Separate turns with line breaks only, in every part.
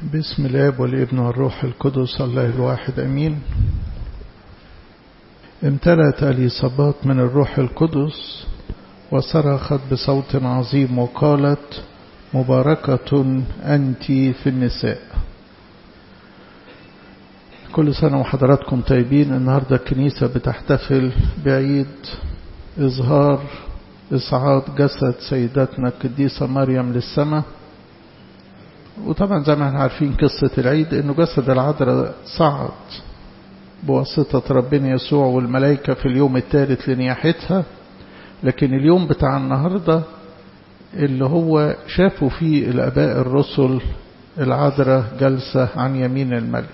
بسم الاب والابن والروح القدس الله الواحد امين امتلأت اليصابات من الروح القدس وصرخت بصوت عظيم وقالت مباركة أنت في النساء كل سنة وحضراتكم طيبين النهاردة الكنيسة بتحتفل بعيد إظهار إصعاد جسد سيدتنا القديسة مريم للسماء وطبعا زي ما احنا عارفين قصة العيد انه جسد العذراء صعد بواسطة ربنا يسوع والملائكة في اليوم الثالث لنياحتها لكن اليوم بتاع النهاردة اللي هو شافوا فيه الأباء الرسل العذراء جلسة عن يمين الملك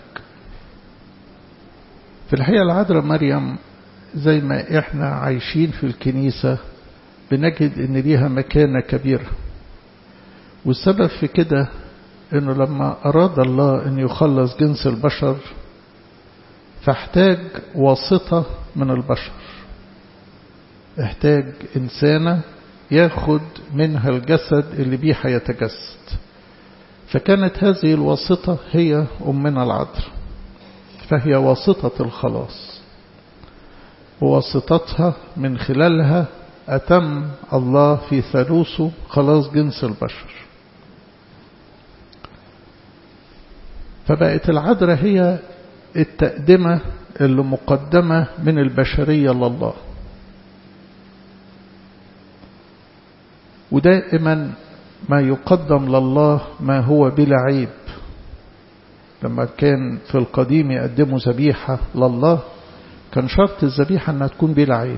في الحقيقة العذراء مريم زي ما احنا عايشين في الكنيسة بنجد ان ليها مكانة كبيرة والسبب في كده انه لما اراد الله ان يخلص جنس البشر فاحتاج واسطة من البشر احتاج انسانة ياخد منها الجسد اللي بيه هيتجسد فكانت هذه الواسطة هي أمنا العذراء فهي واسطة الخلاص وواسطتها من خلالها أتم الله في ثالوثه خلاص جنس البشر فبقت العذراء هي التقدمة اللي مقدمة من البشرية لله ودائما ما يقدم لله ما هو بلا عيب لما كان في القديم يقدموا ذبيحة لله كان شرط الذبيحة أنها تكون بلا عيب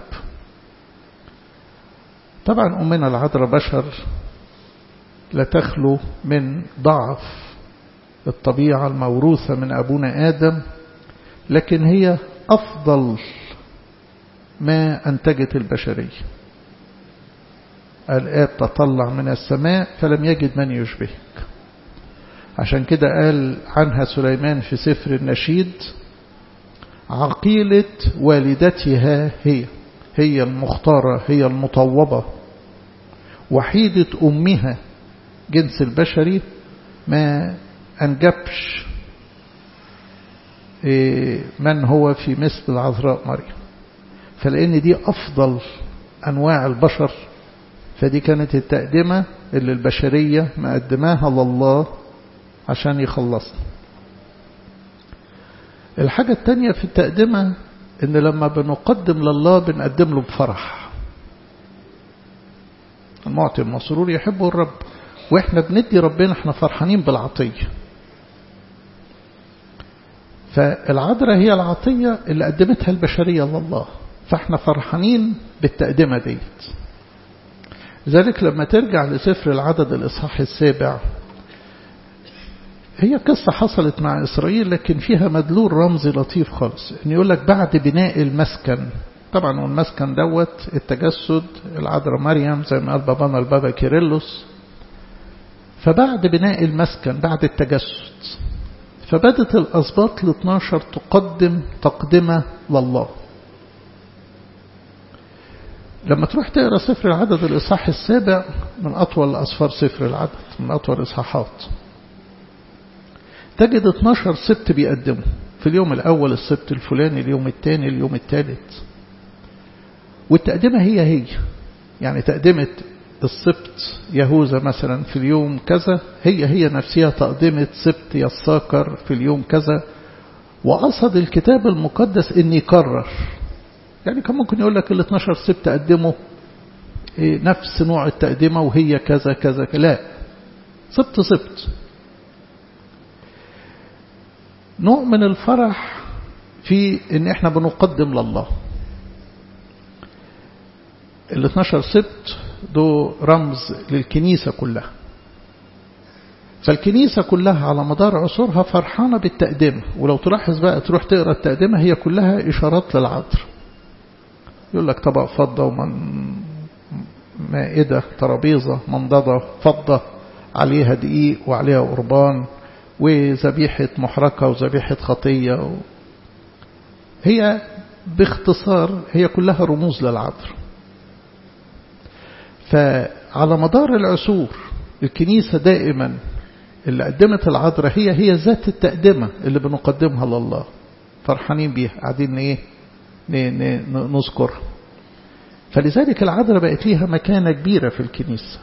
طبعا أمنا العذراء بشر لا تخلو من ضعف الطبيعة الموروثة من أبونا آدم لكن هي أفضل ما أنتجت البشرية الآب تطلع من السماء فلم يجد من يشبهك عشان كده قال عنها سليمان في سفر النشيد عقيلة والدتها هي هي المختارة هي المطوبة وحيدة أمها جنس البشري ما أنجبش من هو في مثل العذراء مريم فلأن دي أفضل أنواع البشر فدي كانت التقدمة اللي البشرية مقدماها لله عشان يخلصنا الحاجة التانية في التقدمة ان لما بنقدم لله بنقدم له بفرح المعطي المسرور يحبه الرب واحنا بندي ربنا احنا فرحانين بالعطية فالعذراء هي العطية اللي قدمتها البشرية لله فاحنا فرحانين بالتقدمة ديت ذلك لما ترجع لسفر العدد الإصحاح السابع هي قصة حصلت مع إسرائيل لكن فيها مدلول رمزي لطيف خالص إن يقول لك بعد بناء المسكن طبعا والمسكن دوت التجسد العذراء مريم زي ما قال بابانا البابا كيرلس فبعد بناء المسكن بعد التجسد فبدت الأسباط ال 12 تقدم تقدمة لله لما تروح تقرا سفر العدد الإصحاح السابع من أطول أسفار سفر العدد من أطول إصحاحات تجد 12 سبت بيقدموا في اليوم الأول السبت الفلاني اليوم الثاني اليوم الثالث والتقدمة هي هي يعني تقدمة السبت يهوذا مثلا في اليوم كذا هي هي نفسها تقدمة سبت يساكر في اليوم كذا وقصد الكتاب المقدس ان يكرر يعني كان ممكن يقول لك ال 12 سبت قدموا نفس نوع التقدمة وهي كذا كذا لا سبت سبت نوع من الفرح في ان احنا بنقدم لله ال 12 سبت دو رمز للكنيسة كلها فالكنيسة كلها على مدار عصورها فرحانة بالتقدمة ولو تلاحظ بقى تروح تقرأ التقدمة هي كلها إشارات للعطر يقول لك طبق فضة ومن مائدة ترابيزة منضدة فضة عليها دقيق وعليها قربان وذبيحة محرقة وذبيحة خطية و... هي باختصار هي كلها رموز للعذر فعلى مدار العصور الكنيسة دائما اللي قدمت العذراء هي هي ذات التقدمة اللي بنقدمها لله فرحانين بيها قاعدين ايه نذكر فلذلك العذراء بقت ليها مكانة كبيرة في الكنيسة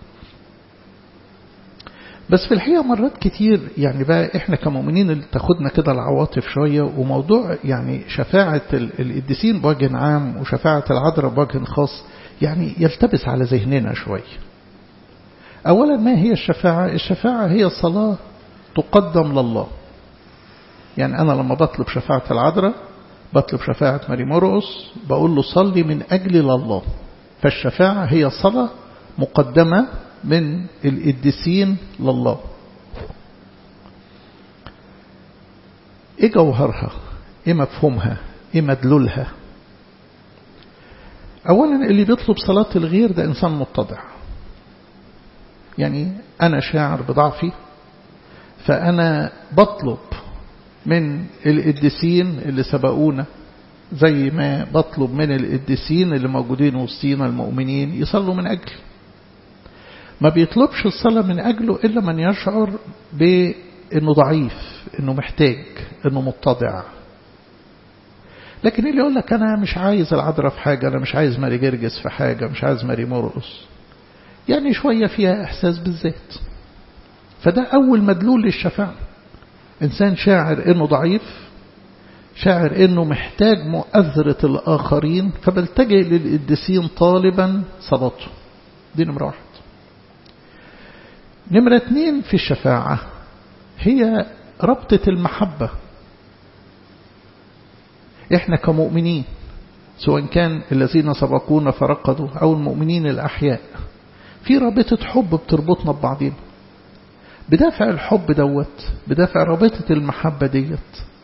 بس في الحقيقة مرات كتير يعني بقى احنا كمؤمنين اللي تاخدنا كده العواطف شوية وموضوع يعني شفاعة القديسين بوجه عام وشفاعة العذراء بوجه خاص يعني يلتبس على ذهننا شوية أولا ما هي الشفاعة الشفاعة هي صلاة تقدم لله يعني أنا لما بطلب شفاعة العذراء بطلب شفاعة ماري مرقس بقول له صلي من أجل الله فالشفاعة هي صلاة مقدمة من القديسين لله ايه جوهرها ايه مفهومها ايه مدلولها اولا اللي بيطلب صلاة الغير ده انسان متضع يعني انا شاعر بضعفي فانا بطلب من القديسين اللي سبقونا زي ما بطلب من القديسين اللي موجودين وسطينا المؤمنين يصلوا من أجلي ما بيطلبش الصلاة من أجله إلا من يشعر بأنه ضعيف أنه محتاج أنه متضع لكن اللي يقول لك أنا مش عايز العذراء في حاجة أنا مش عايز ماري جرجس في حاجة مش عايز ماري مرقص يعني شوية فيها إحساس بالذات فده أول مدلول للشفاعة إنسان شاعر إنه ضعيف شاعر إنه محتاج مؤثرة الآخرين فبلتجئ للقديسين طالبا صلاته دي نمرة واحد نمرة اتنين في الشفاعة هي ربطة المحبة احنا كمؤمنين سواء كان الذين سبقونا فرقدوا أو المؤمنين الأحياء في رابطة حب بتربطنا ببعضين بدافع الحب دوت بدافع رابطة المحبة ديت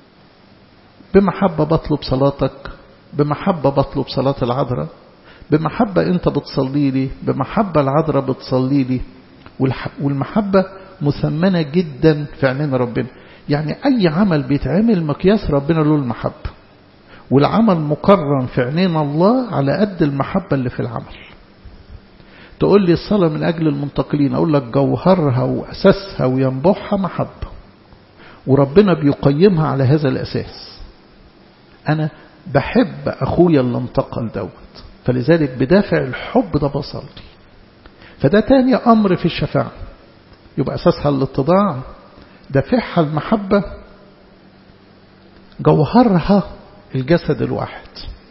بمحبة بطلب صلاتك بمحبة بطلب صلاة العذراء بمحبة انت بتصلي لي بمحبة العذراء بتصلي لي والمحبة مثمنة جدا في عينين ربنا يعني أي عمل بيتعمل مقياس ربنا له المحبة والعمل مكرم في عينين الله على قد المحبة اللي في العمل تقول لي الصلاة من أجل المنتقلين أقول لك جوهرها وأساسها وينبعها محبة وربنا بيقيمها على هذا الأساس أنا بحب أخويا اللي انتقل دوت فلذلك بدافع الحب ده بصلي فده تاني أمر في الشفاعة يبقى أساسها الاتضاع دافعها المحبة جوهرها الجسد الواحد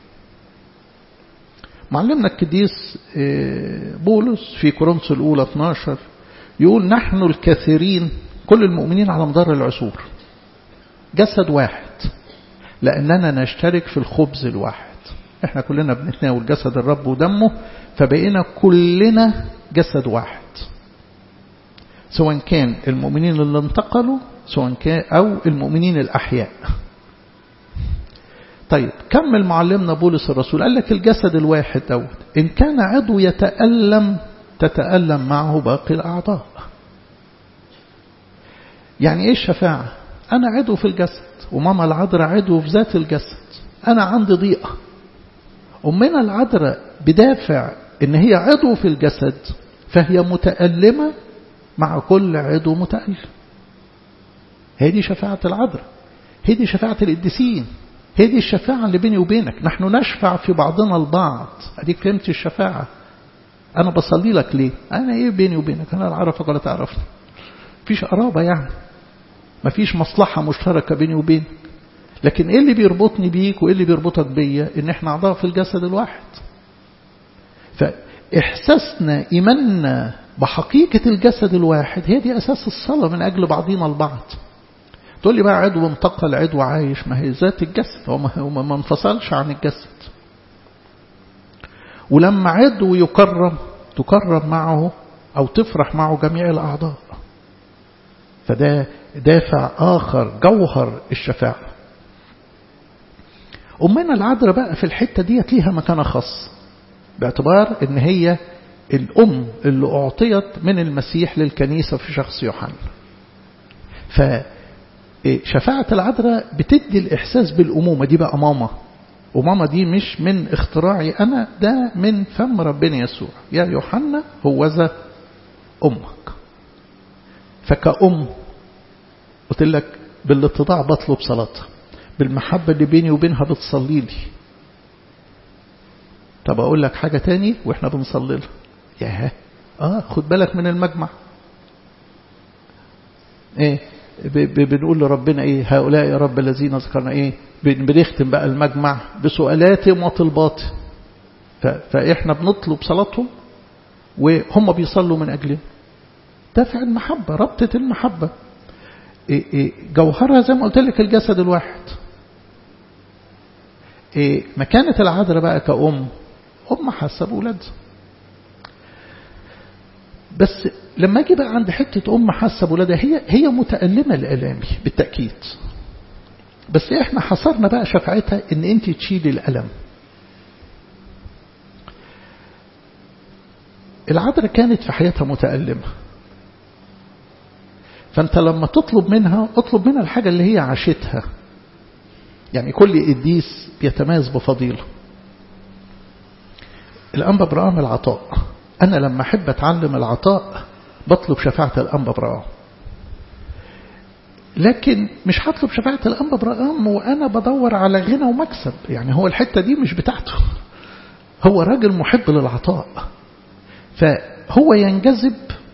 معلمنا القديس بولس في كورنثوس الأولى 12 يقول نحن الكثيرين كل المؤمنين على مدار العصور جسد واحد لأننا نشترك في الخبز الواحد احنا كلنا بنتناول جسد الرب ودمه فبقينا كلنا جسد واحد سواء كان المؤمنين اللي انتقلوا سواء كان أو المؤمنين الأحياء طيب كمل معلمنا بولس الرسول قال لك الجسد الواحد دوت إن كان عضو يتألم تتألم معه باقي الأعضاء يعني إيه الشفاعة أنا عضو في الجسد وماما العذراء عضو في ذات الجسد أنا عندي ضيقة أمنا العذراء بدافع إن هي عضو في الجسد فهي متألمة مع كل عضو متألم هي دي شفاعة العذراء هي دي شفاعة القديسين هي دي الشفاعة اللي بيني وبينك نحن نشفع في بعضنا البعض أديك فهمت الشفاعة أنا بصلي لك ليه أنا إيه بيني وبينك أنا لا أعرفك ولا تعرفني مفيش قرابة يعني مفيش مصلحة مشتركة بيني وبينك لكن إيه اللي بيربطني بيك وإيه اللي بيربطك بيا إن إحنا أعضاء في الجسد الواحد فإحساسنا إيماننا بحقيقة الجسد الواحد هي دي أساس الصلاة من أجل بعضنا البعض تقول لي بقى عضو انتقل عضو عايش ما هي ذات الجسد هو ما انفصلش عن الجسد ولما عضو يكرم تكرم معه أو تفرح معه جميع الأعضاء فده دافع آخر جوهر الشفاعة أمنا العذراء بقى في الحتة ديت ليها مكانة خاص باعتبار ان هي الأم اللي أعطيت من المسيح للكنيسة في شخص يوحنا فشفاعة العذراء بتدي الإحساس بالأمومة دي بقى ماما وماما دي مش من اختراعي أنا ده من فم ربنا يسوع يا يوحنا هو ذا أمك فكأم قلت لك بالاتضاع بطلب صلاتها بالمحبة اللي بيني وبينها بتصلي لي طب أقول لك حاجة تاني وإحنا بنصلي لها ياه آه خد بالك من المجمع إيه بنقول لربنا إيه هؤلاء يا رب الذين ذكرنا إيه بنختم بقى المجمع بسؤالاتهم وطلباتهم فإحنا بنطلب صلاتهم وهم بيصلوا من أجلنا دافع المحبة ربطة المحبة إيه إيه جوهرها زي ما قلت لك الجسد الواحد إيه مكانة العذراء بقى كأم أم حاسة بولادها بس لما اجي بقى عند حتة أم حاسة بولادها هي هي متألمة لألامي بالتأكيد بس احنا حصرنا بقى شفاعتها ان انت تشيلي الألم العذراء كانت في حياتها متألمة فأنت لما تطلب منها اطلب منها الحاجة اللي هي عاشتها يعني كل قديس بيتميز بفضيلة الأنبا برام العطاء أنا لما أحب أتعلم العطاء بطلب شفاعة الأنبا برام لكن مش هطلب شفاعة الأنبا برام وأنا بدور على غنى ومكسب يعني هو الحتة دي مش بتاعته هو راجل محب للعطاء فهو ينجذب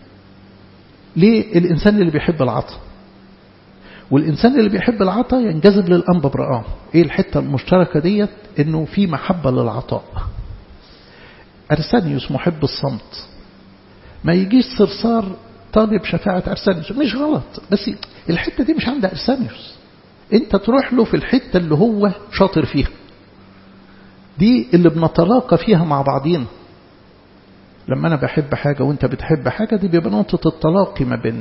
للإنسان اللي بيحب العطاء والإنسان اللي بيحب العطاء ينجذب للأنبا برقام إيه الحتة المشتركة ديت إنه في محبة للعطاء أرسانيوس محب الصمت ما يجيش صرصار طالب شفاعة أرسانيوس مش غلط بس الحتة دي مش عند أرسانيوس انت تروح له في الحتة اللي هو شاطر فيها دي اللي بنتلاقى فيها مع بعضينا لما أنا بحب حاجة وأنت بتحب حاجة دي بيبقى نقطة التلاقي ما بيننا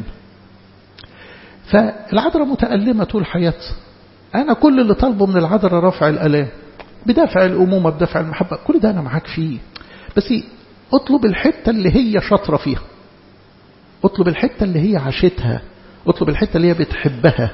فالعذراء متألمة طول حياتها أنا كل اللي طالبه من العذراء رفع الألام بدافع الأمومة بدافع المحبة كل ده أنا معاك فيه بس اطلب الحتة اللي هي شاطرة فيها اطلب الحتة اللي هي عاشتها اطلب الحتة اللي هي بتحبها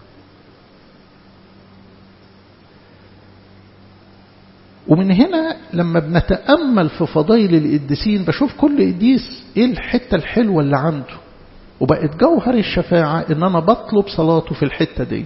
ومن هنا لما بنتأمل في فضائل القديسين بشوف كل قديس ايه الحتة الحلوة اللي عنده وبقت جوهر الشفاعة ان انا بطلب صلاته في الحتة دي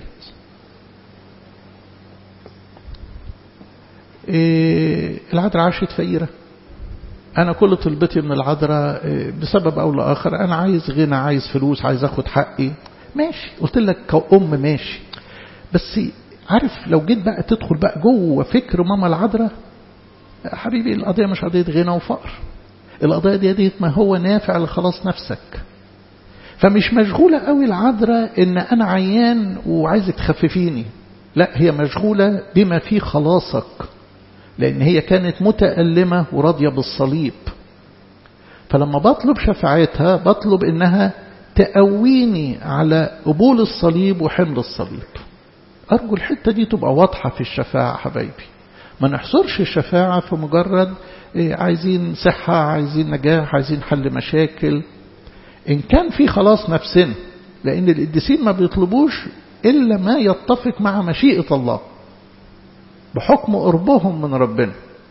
إيه العذراء عاشت فقيرة انا كل طلبتي من العذراء إيه بسبب او لاخر انا عايز غنى عايز فلوس عايز اخد حقي ماشي قلت لك كأم ماشي بس عارف لو جيت بقى تدخل بقى جوه فكر ماما العذراء حبيبي القضية مش قضية غنى وفقر القضية دي ديت ما هو نافع لخلاص نفسك فمش مشغولة قوي العذراء ان انا عيان وعايزك تخففيني لا هي مشغولة بما فيه خلاصك لان هي كانت متألمة وراضية بالصليب فلما بطلب شفاعتها بطلب انها تقويني على قبول الصليب وحمل الصليب أرجو الحتة دي تبقى واضحة في الشفاعة حبايبي ما نحصرش الشفاعة في مجرد عايزين صحة عايزين نجاح عايزين حل مشاكل إن كان في خلاص نفسنا لأن القديسين ما بيطلبوش إلا ما يتفق مع مشيئة الله بحكم قربهم من ربنا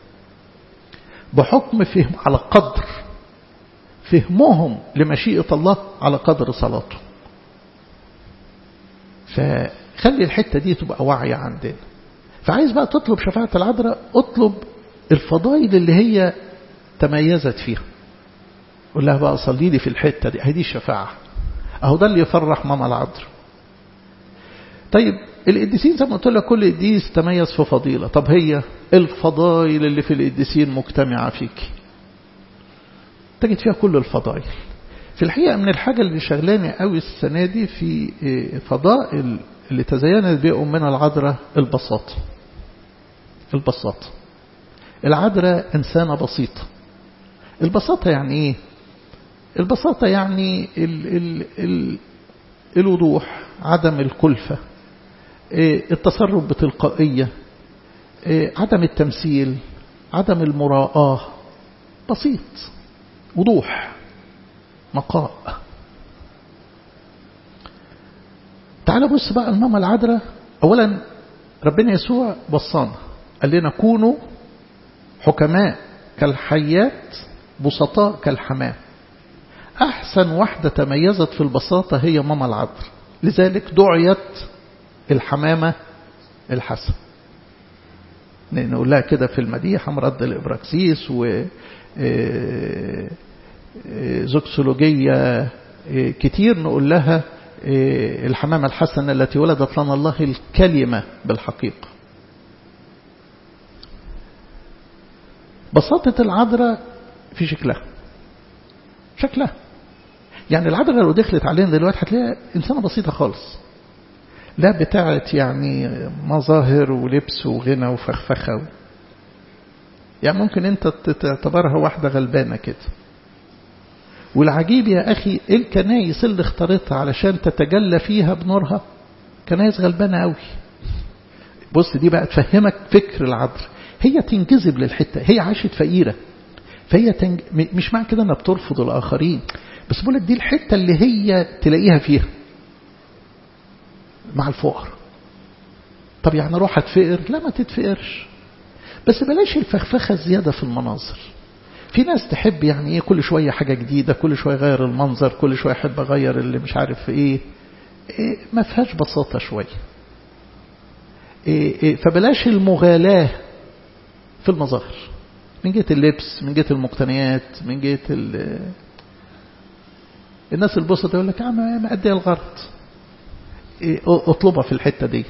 بحكم فهم على قدر فهمهم لمشيئة الله على قدر صلاته فخلي الحتة دي تبقى واعية عندنا فعايز بقى تطلب شفاعة العذراء اطلب الفضائل اللي هي تميزت فيها قول لها بقى صلي لي في الحتة دي هذه الشفاعة اهو ده اللي يفرح ماما العذراء طيب القديسين زي ما قلت لك كل قديس تميز في فضيلة طب هي الفضائل اللي في القديسين مجتمعة فيك تجد فيها كل الفضائل في الحقيقة من الحاجة اللي شغلاني قوي السنة دي في فضائل اللي تزينت بها أمنا العذراء البساطة البساطة العذراء إنسانة بسيطة البساطة يعني إيه البساطة يعني ال ال ال الوضوح عدم الكلفة التصرف بتلقائية عدم التمثيل عدم المراءة بسيط وضوح نقاء تعال بص بقى الماما العذراء اولا ربنا يسوع وصانا قال لنا كونوا حكماء كالحيات بسطاء كالحمام أحسن واحدة تميزت في البساطة هي ماما العذراء لذلك دعيت الحمامة الحسن نقول لها كده في المديحة مرد الإبراكسيس و زوكسولوجية كتير نقول لها الحمامة الحسنة التي ولدت لنا الله الكلمة بالحقيقة بساطة العذراء في شكلها شكلها يعني العذراء لو دخلت علينا دلوقتي هتلاقيها إنسانة بسيطة خالص لا بتاعت يعني مظاهر ولبس وغنى وفخفخة يعني ممكن انت تعتبرها واحدة غلبانة كده والعجيب يا أخي الكنايس اللي اختارتها علشان تتجلى فيها بنورها كنايس غلبانة قوي بص دي بقى تفهمك فكر العذر هي تنجذب للحتة هي عاشت فقيرة فهي تنج... مش معنى كده انها بترفض الآخرين بس بقول لك دي الحتة اللي هي تلاقيها فيها مع الفقر طب يعني روح هتفقر لا ما تتفقرش بس بلاش الفخفخة الزيادة في المناظر في ناس تحب يعني ايه كل شوية حاجة جديدة كل شوية غير المنظر كل شوية احب اغير اللي مش عارف ايه, إيه ما فيهاش بساطة شوية إيه إيه فبلاش المغالاة في المظاهر من جهة اللبس من جهة المقتنيات من جهة الناس البسطة يقول لك يا عم مأدي الغرض إيه اطلبها في الحتة ديت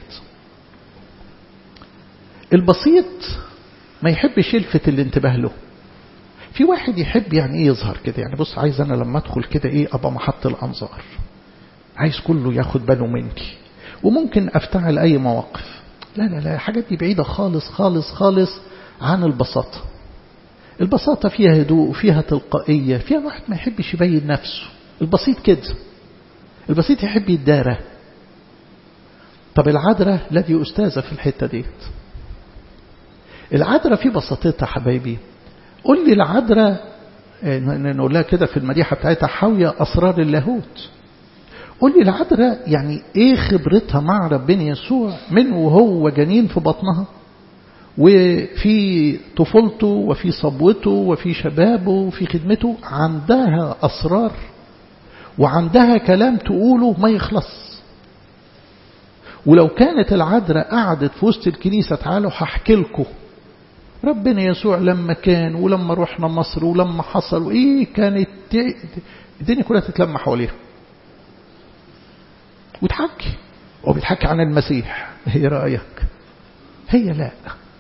البسيط ما يحبش يلفت الانتباه له في واحد يحب يعني ايه يظهر كده يعني بص عايز انا لما ادخل كده ايه ابقى محط الانظار عايز كله ياخد باله مني وممكن افتعل اي مواقف لا لا لا الحاجات دي بعيدة خالص خالص خالص عن البساطة البساطة فيها هدوء فيها تلقائية فيها واحد ما يحبش يبين نفسه البسيط كده البسيط يحب يتدارى طب العذراء لا دي أستاذة في الحتة ديت العذراء في بساطتها حبايبي قول لي العذراء نقول لها كده في المديحة بتاعتها حاوية أسرار اللاهوت قول لي العذراء يعني ايه خبرتها مع ربنا يسوع من وهو جنين في بطنها وفي طفولته وفي صبوته وفي شبابه وفي خدمته عندها أسرار وعندها كلام تقوله ما يخلص ولو كانت العذراء قعدت في وسط الكنيسة تعالوا هحكي لكم ربنا يسوع لما كان ولما رحنا مصر ولما حصل وإيه كانت الدنيا كلها تتلم حواليها وتحكي وبتحكي عن المسيح هي رأيك هي لا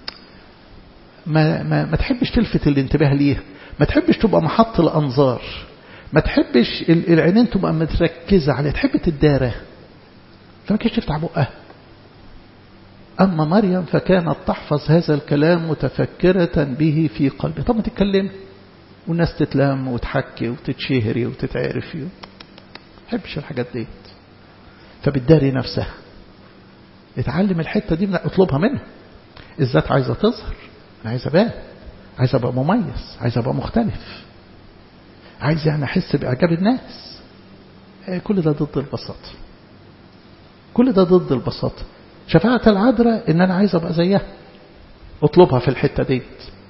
ما, ما, ما تحبش تلفت الانتباه ليها ما تحبش تبقى محط الأنظار ما تحبش العينين تبقى متركزة عليها تحب تدارى فما كانش تفتح بقها أما مريم فكانت تحفظ هذا الكلام متفكرة به في قلبها طب ما تتكلم والناس تتلم وتحكي وتتشهري وتتعرفي ما تحبش الحاجات دي فبتداري نفسها اتعلم الحتة دي اطلبها منها الذات عايزة تظهر أنا عايز أبان عايز أبقى مميز عايز أبقى مختلف عايز يعني أحس بإعجاب الناس كل ده ضد البساطة كل ده ضد البساطة شفاعة العذراء إن أنا عايز أبقى زيها اطلبها في الحتة ديت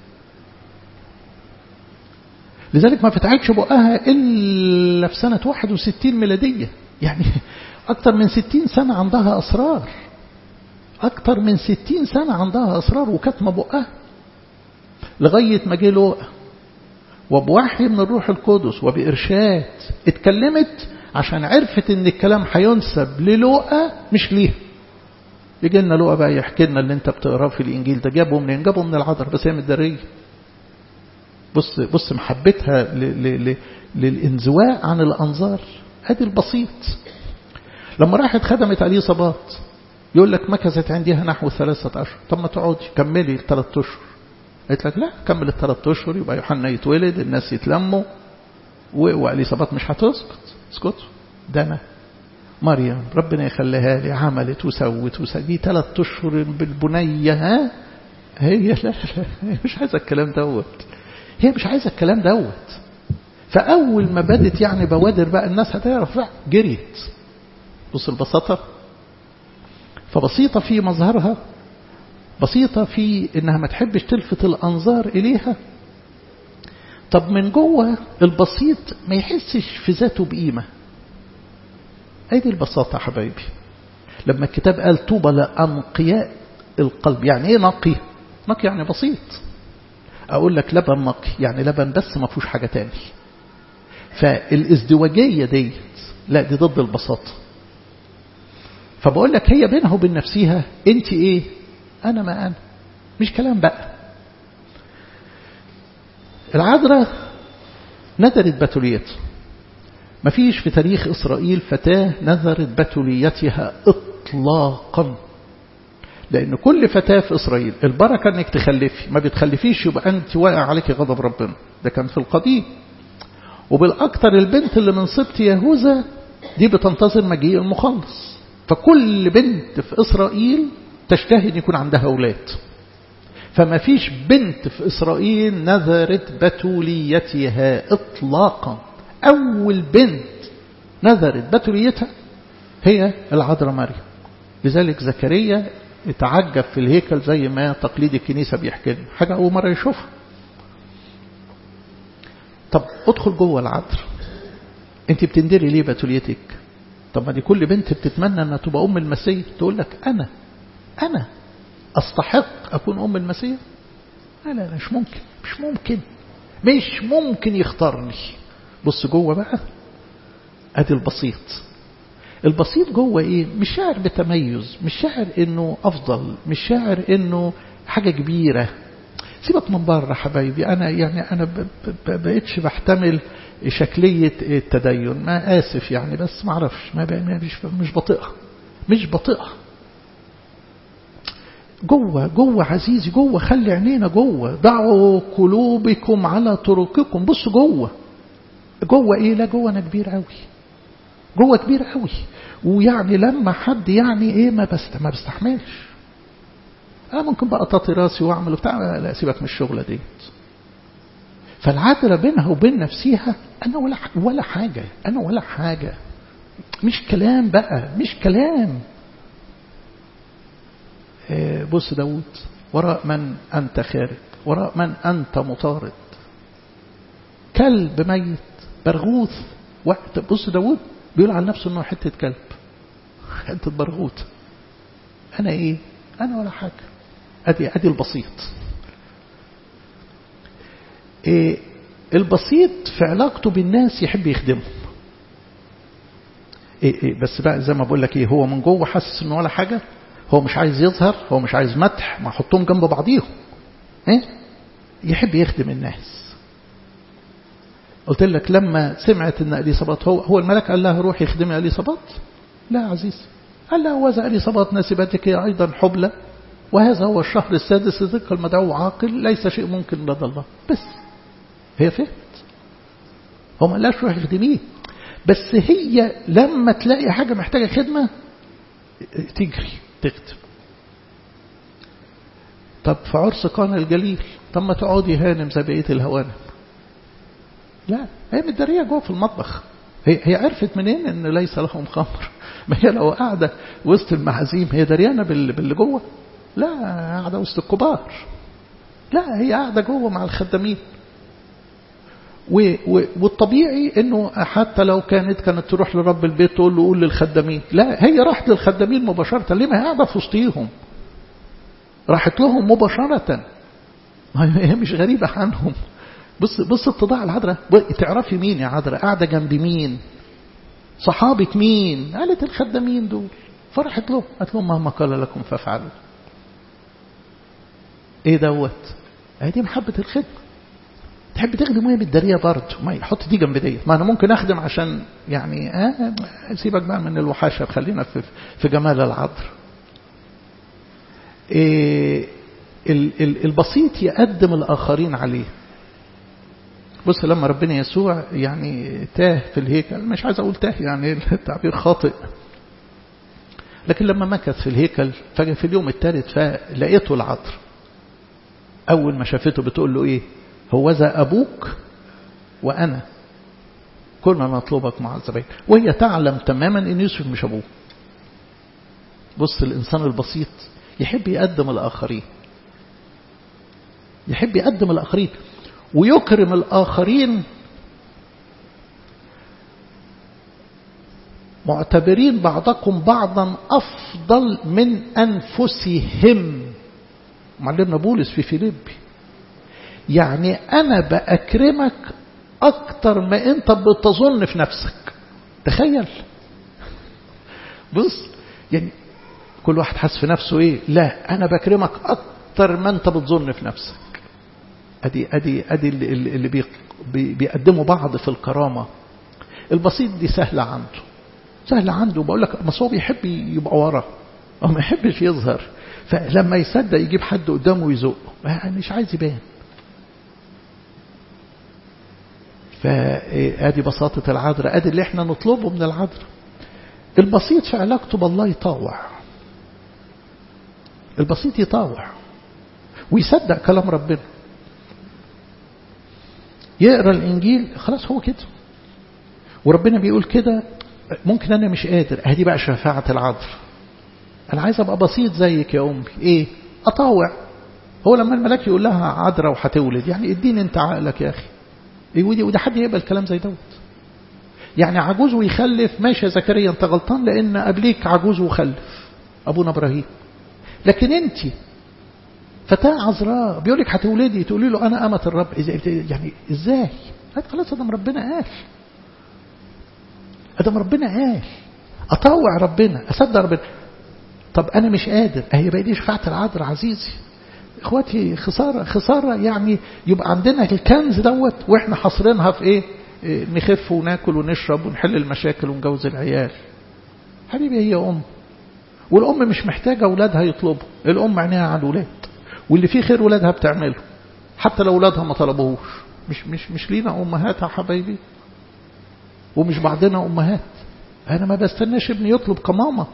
لذلك ما فتحتش بقها إلا في سنة 61 ميلادية يعني أكثر من 60 سنة عندها أسرار أكثر من 60 سنة عندها أسرار وكتمة بقها لغاية ما جه لوقا وبوحي من الروح القدس وبإرشاد اتكلمت عشان عرفت ان الكلام هينسب للوقا مش ليه يجي لنا لوقا بقى يحكي لنا اللي انت بتقراه في الانجيل ده جابه منين جابه من العذر بس هي متدريه بص بص محبتها ل ل ل للانزواء عن الانظار ادي البسيط لما راحت خدمت عليه صبات يقول لك مكثت عندها نحو ثلاثة أشهر طب ما تقعدي كملي الثلاث أشهر قالت لك لا كمل الثلاث أشهر يبقى يوحنا يتولد الناس يتلموا وأليصابات مش هتسكت اسكتوا ده أنا مريم ربنا يخليها لي عملت وسوت وسوت دي ثلاث أشهر بالبنية ها هي لا لا هي مش عايزة الكلام دوت هي مش عايزة الكلام دوت فأول ما بدت يعني بوادر بقى الناس هتعرف بقى جريت بص البساطة فبسيطة في مظهرها بسيطة في إنها ما تحبش تلفت الأنظار إليها طب من جوه البسيط ما يحسش في ذاته بقيمة أيدي البساطة حبايبي لما الكتاب قال طوبى لأنقياء القلب يعني ايه نقي نقي يعني بسيط اقول لك لبن نقي يعني لبن بس ما فيهوش حاجة تاني فالازدواجية ديت لا دي ضد البساطة فبقول لك هي بينها وبين نفسها انت ايه انا ما انا مش كلام بقى العذراء نذرت بتوليتها مفيش في تاريخ إسرائيل فتاة نذرت بتوليتها إطلاقا لأن كل فتاة في إسرائيل البركة أنك تخلفي ما بتخلفيش يبقى أنت واقع عليك غضب ربنا ده كان في القديم وبالأكثر البنت اللي من سبط يهوذا دي بتنتظر مجيء المخلص فكل بنت في إسرائيل تشتهي أن يكون عندها أولاد فما فيش بنت في إسرائيل نذرت بتوليتها إطلاقا أول بنت نذرت بتوليتها هي العذراء مريم لذلك زكريا اتعجب في الهيكل زي ما تقليد الكنيسة بيحكي لنا حاجة أول مرة يشوفها طب ادخل جوه العذراء انت بتندري ليه بتوليتك طب ما دي كل بنت بتتمنى انها تبقى ام المسيح تقول لك انا انا استحق اكون ام المسيح لا لا مش ممكن مش ممكن مش ممكن يختارني بص جوه بقى ادي البسيط البسيط جوه ايه مش شاعر بتميز مش شاعر انه افضل مش شاعر انه حاجة كبيرة سيبك من بره حبايبي انا يعني انا بقيتش بحتمل شكلية التدين ما اسف يعني بس ما اعرفش ما مش مش بطيئة مش بطيئة جوه جوه عزيزي جوه خلي عينينا جوه ضعوا قلوبكم على طرقكم بص جوه جوه ايه لا جوه انا كبير قوي جوه كبير قوي ويعني لما حد يعني ايه ما بست ما بستحملش انا ممكن بقى اطاطي راسي واعمل وبتاع لا سيبك من الشغله ديت فالعادله بينها وبين نفسها انا ولا ولا حاجه انا ولا حاجه مش كلام بقى مش كلام إيه بص داود وراء من انت خارج وراء من انت مطارد كلب ميت برغوث وقت بص داود بيقول عن نفسه انه حته كلب حته برغوث انا ايه انا ولا حاجه ادي ادي البسيط إيه البسيط في علاقته بالناس يحب يخدمهم إيه إيه بس بقى زي ما بقول لك ايه هو من جوه حاسس انه ولا حاجه هو مش عايز يظهر هو مش عايز مدح ما احطهم جنب بعضيهم ايه يحب يخدم الناس قلت لك لما سمعت ان اليصابات هو هو الملك قال لها روحي خدمي اليصابات لا يا عزيز قال لها وذا اليصابات ناسبتك ايضا حبلى وهذا هو الشهر السادس ذكر المدعو عاقل ليس شيء ممكن لدى الله بس هي فهمت هو ما قالهاش روحي خدميه بس هي لما تلاقي حاجة محتاجة خدمة تجري تكتب طب في عرس قانا الجليل طب ما تقعدي هانم زي بقية الهوانم لا هي متدارية جوه في المطبخ هي هي عرفت منين ان ليس لهم خمر ما هي لو قاعدة وسط المعازيم هي دريانة باللي جوه لا قاعدة وسط الكبار لا هي قاعدة جوه مع الخدامين والطبيعي انه حتى لو كانت كانت تروح لرب البيت تقول له قول للخدامين لا هي راحت للخدامين مباشرة ليه ما هي قاعدة في وسطيهم راحت لهم مباشرة هي مش غريبة عنهم بص بص اتضاع العذراء تعرفي مين يا عذراء قاعدة جنب مين صحابك مين قالت الخدامين دول فرحت له قالت لهم مهما قال لكم فافعلوا ايه دوت دي محبة الخدمة تحب تخدم وهي بالدارية برضه ما يحط دي جنب ديت ما انا ممكن اخدم عشان يعني آه سيبك بقى من الوحاشة خلينا في في جمال العذر إيه البسيط يقدم الآخرين عليه بص لما ربنا يسوع يعني تاه في الهيكل مش عايز أقول تاه يعني التعبير خاطئ لكن لما مكث في الهيكل فجأة في اليوم الثالث فلقيته العطر أول ما شافته بتقول له إيه هو ذا أبوك وأنا كنا نطلبك مع الزبائن وهي تعلم تماما أن يوسف مش أبوه بص الإنسان البسيط يحب يقدم الآخرين يحب يقدم الآخرين ويكرم الآخرين معتبرين بعضكم بعضا أفضل من أنفسهم معلمنا بولس في فيليبي يعني أنا بأكرمك أكتر ما أنت بتظن في نفسك تخيل بص يعني كل واحد حاسس في نفسه إيه لا أنا بكرمك أكتر ما أنت بتظن في نفسك أدي أدي أدي اللي, اللي بي بيقدموا بعض في الكرامة البسيط دي سهلة عنده سهلة عنده بقول لك بس هو بيحب يبقى ورا هو ما يحبش يظهر فلما يصدق يجيب حد قدامه ويزقه مش عايز يبان فادي بساطة العذراء ادي اللي احنا نطلبه من العذراء البسيط في علاقته بالله يطاوع البسيط يطاوع ويصدق كلام ربنا يقرا الانجيل خلاص هو كده وربنا بيقول كده ممكن انا مش قادر ادي بقى شفاعة العذراء انا عايز ابقى بسيط زيك يا امي ايه اطاوع هو لما الملاك يقول لها عذراء وهتولد يعني اديني انت عقلك يا اخي إيه ودي وده حد يقبل كلام زي دوت يعني عجوز ويخلف ماشي يا زكريا انت غلطان لان قبليك عجوز وخلف ابونا ابراهيم لكن انت فتاة عذراء بيقول لك هتولدي تقولي له انا امة الرب يعني ازاي خلاص ادم ربنا قال ادم ربنا قال اطوع ربنا اصدق ربنا طب انا مش قادر اهي بقى دي شفاعة العذراء عزيزي اخواتي خسارة خسارة يعني يبقى عندنا الكنز دوت واحنا حاصرينها في ايه, إيه نخف وناكل ونشرب ونحل المشاكل ونجوز العيال حبيبي هي ام والام مش محتاجة اولادها يطلبوا الام عينيها على الولاد واللي فيه خير ولادها بتعمله حتى لو ولادها ما طلبوهوش مش مش مش لينا امهات يا حبايبي ومش بعضنا امهات انا ما بستناش ابني يطلب كماما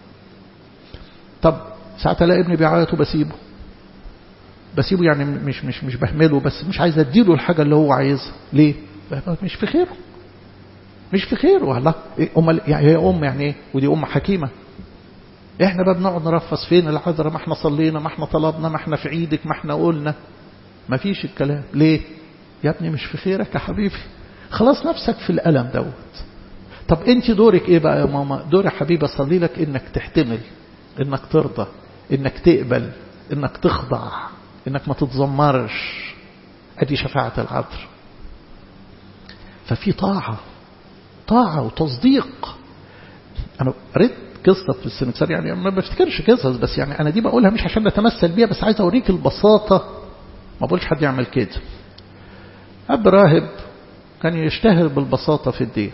طب ساعات الاقي ابني بيعيط وبسيبه بسيبه يعني مش مش مش بهمله بس مش عايز اديله الحاجه اللي هو عايزها ليه مش في خيره مش في خيره والله إيه أم يعني هي ام يعني ايه ودي ام حكيمه احنا بقى بنقعد نرفص فين العذراء ما احنا صلينا ما احنا طلبنا ما احنا في عيدك ما احنا قلنا ما فيش الكلام ليه يا ابني مش في خيرك يا حبيبي خلاص نفسك في الألم دوت طب انت دورك ايه بقى يا ماما دور يا حبيبي اصلي لك انك تحتمل انك ترضى انك تقبل انك تخضع انك ما تتذمرش ادي شفاعة العذر ففي طاعة طاعة وتصديق انا قريت قصة في السنكسار يعني ما بفتكرش قصص بس يعني انا دي بقولها مش عشان نتمثل بيها بس عايز اوريك البساطة ما بقولش حد يعمل كده اب راهب كان يشتهر بالبساطة في الدير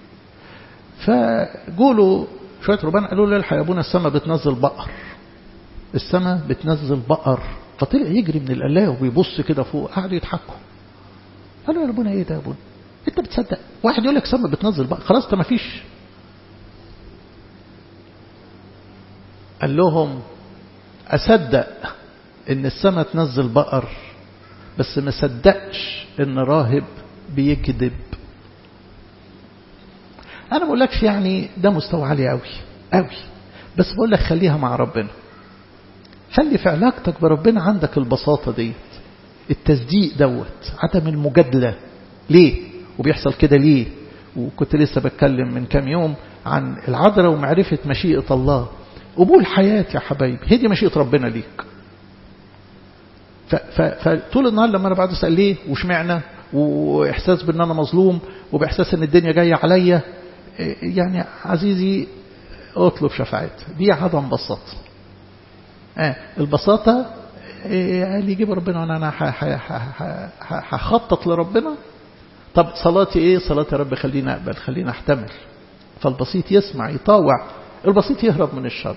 فقولوا شوية ربان قالوا له الحق يا ابونا السماء بتنزل بقر السماء بتنزل بقر فطلع يجري من القلاية وبيبص كده فوق قعدوا يضحكوا قالوا يا ابونا ايه ده يا ابونا انت بتصدق واحد يقول لك السماء بتنزل بقر خلاص ده ما فيش قال لهم اصدق ان السماء تنزل بقر بس ما صدقش ان راهب بيكذب انا بقول لكش يعني ده مستوى عالي قوي قوي بس بقول لك خليها مع ربنا خلي في علاقتك بربنا عندك البساطة ديت التصديق دوت عدم المجادلة ليه وبيحصل كده ليه وكنت لسه بتكلم من كام يوم عن العذراء ومعرفة مشيئة الله قبول حياة يا حبايبي هي دي مشيئة ربنا ليك فطول النهار لما انا بعد اسال ليه وشمعنا واحساس بان انا مظلوم وباحساس ان الدنيا جايه عليا يعني عزيزي اطلب شفاعتها دي عدم بساطه آه البساطه اللي يجيب ربنا وانا انا هخطط لربنا طب صلاتي ايه صلاتي يا رب خليني اقبل خليني احتمل فالبسيط يسمع يطاوع البسيط يهرب من الشر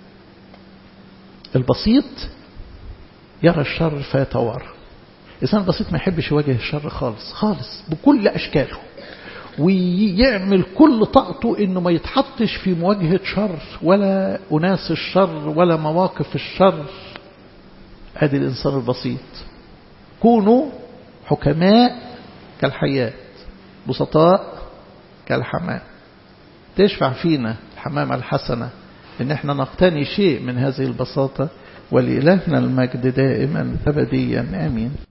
البسيط يرى الشر فيتوارى الإنسان البسيط ما يحبش يواجه الشر خالص خالص بكل أشكاله ويعمل كل طاقته انه ما يتحطش في مواجهة شر ولا أناس الشر ولا مواقف الشر ادي الإنسان البسيط كونوا حكماء كالحياة بسطاء كالحمام تشفع فينا الحمامة الحسنة ان احنا نقتني شيء من هذه البساطة ولإلهنا المجد دائما أبديا آمين